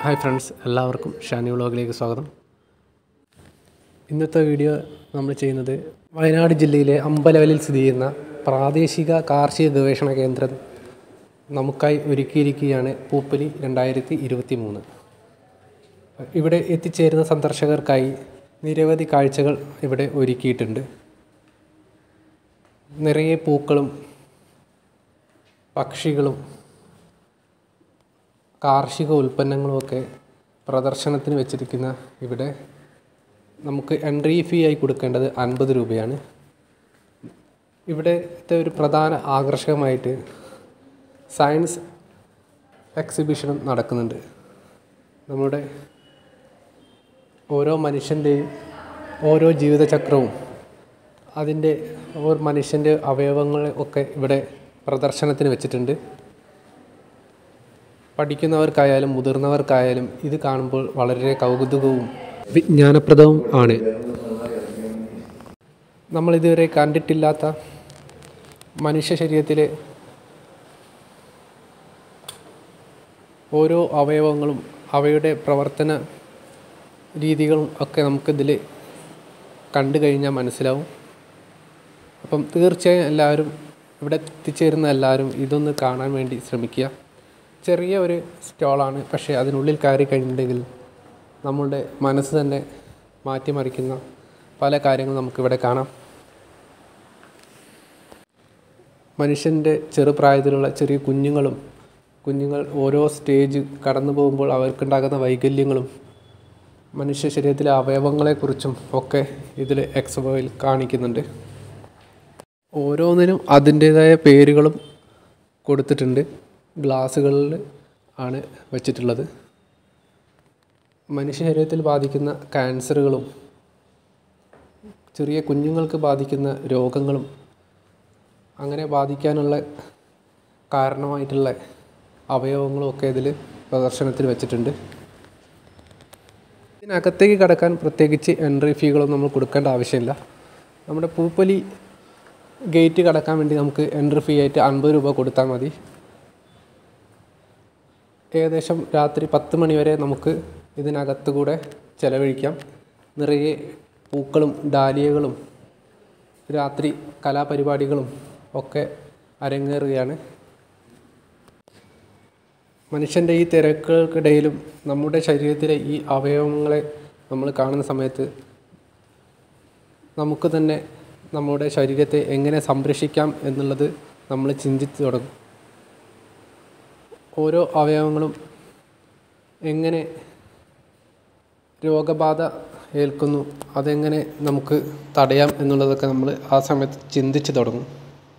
hi friends എല്ലാവർക്കും ഷാനി വ്ളോഗിലേക്ക് സ്വാഗതം ഇന്നത്തെ വീഡിയോ നമ്മൾ ചെയ്യുന്നത് വയനാട് ജില്ലയിലെ അമ്പലവലിൽ സ്ഥിതി ചെയ്യുന്ന പ്രാദേശിക കാർഷിക ഗവേഷണ കേന്ദ്രം നമുക്കായി ഒരുക്കിയിരിക്കുകയാണ് പൂപ്പലി രണ്ടായിരത്തി ഇരുപത്തി മൂന്ന് ഇവിടെ എത്തിച്ചേരുന്ന സന്ദർശകർക്കായി നിരവധി കാഴ്ചകൾ ഇവിടെ ഒരുക്കിയിട്ടുണ്ട് നിറയെ പൂക്കളും പക്ഷികളും കാർഷിക ഉൽപ്പന്നങ്ങളുമൊക്കെ പ്രദർശനത്തിന് വെച്ചിരിക്കുന്ന ഇവിടെ നമുക്ക് എൻട്രി ഫീ ആയി കൊടുക്കേണ്ടത് അൻപത് രൂപയാണ് ഇവിടുത്തെ ഒരു പ്രധാന ആകർഷകമായിട്ട് സയൻസ് എക്സിബിഷനും നടക്കുന്നുണ്ട് നമ്മുടെ ഓരോ മനുഷ്യൻ്റെയും ഓരോ ജീവിതചക്രവും അതിൻ്റെ ഓരോ മനുഷ്യൻ്റെ അവയവങ്ങൾ ഒക്കെ ഇവിടെ പ്രദർശനത്തിന് വെച്ചിട്ടുണ്ട് പഠിക്കുന്നവർക്കായാലും മുതിർന്നവർക്കായാലും ഇത് കാണുമ്പോൾ വളരെ കൗതുകവും വിജ്ഞാനപ്രദവും ആണ് നമ്മൾ ഇതുവരെ കണ്ടിട്ടില്ലാത്ത മനുഷ്യ ശരീരത്തിലെ ഓരോ അവയവങ്ങളും അവയുടെ പ്രവർത്തന രീതികളും ഒക്കെ നമുക്കിതിൽ കണ്ടു കഴിഞ്ഞാൽ മനസ്സിലാവും അപ്പം തീർച്ചയായും എല്ലാവരും ഇവിടെ എത്തിച്ചേരുന്ന എല്ലാവരും ഇതൊന്ന് കാണാൻ വേണ്ടി ശ്രമിക്കുക ചെറിയ ഒരു സ്റ്റോളാണ് പക്ഷേ അതിനുള്ളിൽ കയറി കഴിഞ്ഞിട്ടുണ്ടെങ്കിൽ നമ്മളുടെ മനസ്സ് തന്നെ മാറ്റിമറിക്കുന്ന പല കാര്യങ്ങളും നമുക്കിവിടെ കാണാം മനുഷ്യൻ്റെ ചെറുപ്രായത്തിലുള്ള ചെറിയ കുഞ്ഞുങ്ങളും കുഞ്ഞുങ്ങൾ ഓരോ സ്റ്റേജ് കടന്നു പോകുമ്പോൾ അവർക്കുണ്ടാകുന്ന വൈകല്യങ്ങളും മനുഷ്യ ശരീരത്തിലെ അവയവങ്ങളെക്കുറിച്ചും ഒക്കെ ഇതിൽ എക്സ്പോയിൽ കാണിക്കുന്നുണ്ട് ഓരോന്നിനും അതിൻ്റേതായ പേരുകളും കൊടുത്തിട്ടുണ്ട് ഗ്ലാസ്സുകളിൽ ആണ് വെച്ചിട്ടുള്ളത് മനുഷ്യ ശരീരത്തിൽ ബാധിക്കുന്ന ക്യാൻസറുകളും ചെറിയ കുഞ്ഞുങ്ങൾക്ക് ബാധിക്കുന്ന രോഗങ്ങളും അങ്ങനെ ബാധിക്കാനുള്ള കാരണമായിട്ടുള്ള അവയവങ്ങളും ഒക്കെ ഇതിൽ പ്രദർശനത്തിൽ വെച്ചിട്ടുണ്ട് ഇതിനകത്തേക്ക് കടക്കാൻ പ്രത്യേകിച്ച് എൻട്രി ഫീകളൊന്നും നമ്മൾ കൊടുക്കേണ്ട ആവശ്യമില്ല നമ്മുടെ പൂപ്പലി ഗേറ്റ് കടക്കാൻ വേണ്ടി നമുക്ക് എൻട്രി ഫീ ആയിട്ട് അൻപത് രൂപ കൊടുത്താൽ മതി ഏകദേശം രാത്രി പത്ത് മണി വരെ നമുക്ക് ഇതിനകത്ത് കൂടെ ചിലവഴിക്കാം നിറയെ പൂക്കളും ഡാലിയകളും രാത്രി കലാപരിപാടികളും ഒക്കെ അരങ്ങേറുകയാണ് മനുഷ്യൻ്റെ ഈ തിരക്കുകൾക്കിടയിലും നമ്മുടെ ശരീരത്തിലെ ഈ അവയവങ്ങളെ നമ്മൾ കാണുന്ന സമയത്ത് നമുക്ക് തന്നെ നമ്മുടെ ശരീരത്തെ എങ്ങനെ സംരക്ഷിക്കാം എന്നുള്ളത് നമ്മൾ ചിന്തിച്ചു തുടങ്ങും ഓരോ അവയവങ്ങളും എങ്ങനെ രോഗബാധ ഏൽക്കുന്നു അതെങ്ങനെ നമുക്ക് തടയാം എന്നുള്ളതൊക്കെ നമ്മൾ ആ സമയത്ത് ചിന്തിച്ച് തുടങ്ങും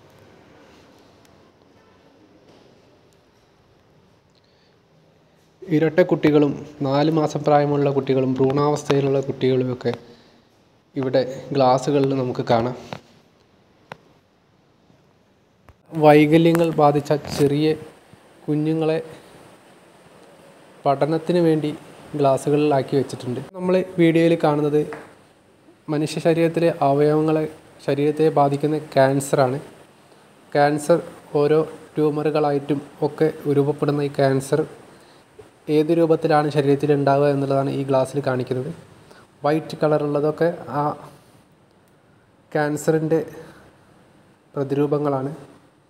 ഇരട്ട കുട്ടികളും നാല് മാസം പ്രായമുള്ള കുട്ടികളും ഭ്രൂണാവസ്ഥയിലുള്ള കുട്ടികളുമൊക്കെ ഇവിടെ ഗ്ലാസ്സുകളിൽ നമുക്ക് കാണാം വൈകല്യങ്ങൾ ബാധിച്ച ചെറിയ കുഞ്ഞുങ്ങളെ പഠനത്തിന് വേണ്ടി ഗ്ലാസ്സുകളിലാക്കി വെച്ചിട്ടുണ്ട് നമ്മൾ വീഡിയോയിൽ കാണുന്നത് മനുഷ്യ ശരീരത്തിലെ അവയവങ്ങളെ ശരീരത്തെ ബാധിക്കുന്ന ക്യാൻസറാണ് ക്യാൻസർ ഓരോ ട്യൂമറുകളായിട്ടും ഒക്കെ രൂപപ്പെടുന്ന ഈ ക്യാൻസർ ഏത് രൂപത്തിലാണ് ശരീരത്തിൽ ഉണ്ടാവുക എന്നുള്ളതാണ് ഈ ഗ്ലാസ്സിൽ കാണിക്കുന്നത് വൈറ്റ് കളറുള്ളതൊക്കെ ആ ക്യാൻസറിൻ്റെ പ്രതിരൂപങ്ങളാണ്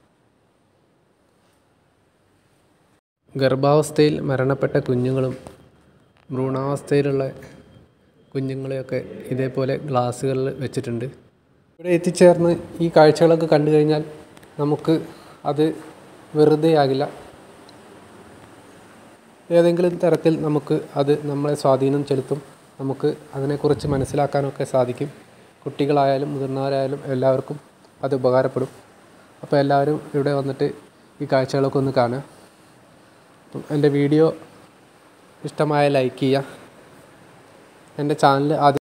ഗർഭാവസ്ഥയിൽ മരണപ്പെട്ട കുഞ്ഞുങ്ങളും ഭ്രൂണാവസ്ഥയിലുള്ള കുഞ്ഞുങ്ങളെയൊക്കെ ഇതേപോലെ ഗ്ലാസ്സുകളിൽ വെച്ചിട്ടുണ്ട് ഇവിടെ എത്തിച്ചേർന്ന് ഈ കാഴ്ചകളൊക്കെ കണ്ടു കഴിഞ്ഞാൽ നമുക്ക് അത് വെറുതെ ആകില്ല ഏതെങ്കിലും തരത്തിൽ നമുക്ക് അത് നമ്മളെ സ്വാധീനം ചെലുത്തും നമുക്ക് അതിനെക്കുറിച്ച് മനസ്സിലാക്കാനൊക്കെ സാധിക്കും കുട്ടികളായാലും മുതിർന്നവരായാലും എല്ലാവർക്കും അത് ഉപകാരപ്പെടും അപ്പോൾ എല്ലാവരും ഇവിടെ വന്നിട്ട് ഈ കാഴ്ചകളൊക്കെ ഒന്ന് കാണുക അപ്പം എൻ്റെ വീഡിയോ ഇഷ്ടമായ ലൈക്ക് ചെയ്യുക എൻ്റെ ചാനൽ ആദ്യം